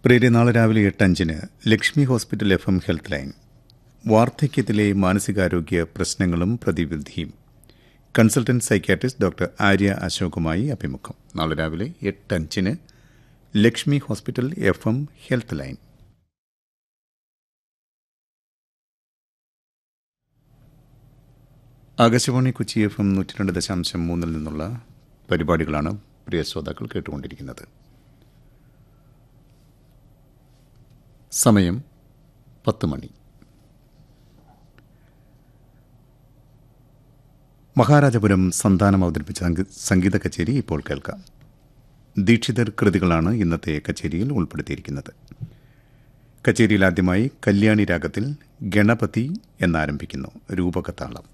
പ്രിയരെ നാളെ രാവിലെ എട്ട് അഞ്ചിന് Lakshmi hospital F M health line വാർദ്ധക്യത്തിലെ മാനസികാരോഗ്യ പ്രശ്നങ്ങളും പ്രതിവിധിയും കൺസൾട്ടന്റ് സൈക്യാട്രിസ്റ്റ് ഡോക്ടർ ആര്യ അശോകുമായി അഭിമുഖം നാളെ രാവിലെ എട്ട് അഞ്ചിന് Lakshmi hospital F M health line Akashvani Kochi F M നൂറ്റി രണ്ട് ദശാംശം മൂന്നിൽ നിന്നുള്ള പരിപാടികളാണ് പ്രിയ ശ്രോതാക്കൾ കേട്ടുകൊണ്ടിരിക്കുന്നത് സമയം പത്ത് മണി മഹാരാജപുരം സന്താനം അവതരിപ്പിച്ച സംഗീ- സംഗീത കച്ചേരി ഇപ്പോൾ കേൾക്കാം ദീക്ഷിതർ കൃതികളാണ് ഇന്നത്തെ കച്ചേരിയിൽ ഉൾപ്പെടുത്തിയിരിക്കുന്നത് കച്ചേരിയിൽ ആദ്യമായി കല്യാണി രാഗത്തിൽ ഗണപതി എന്നാരംഭിക്കുന്നു രൂപകതാളം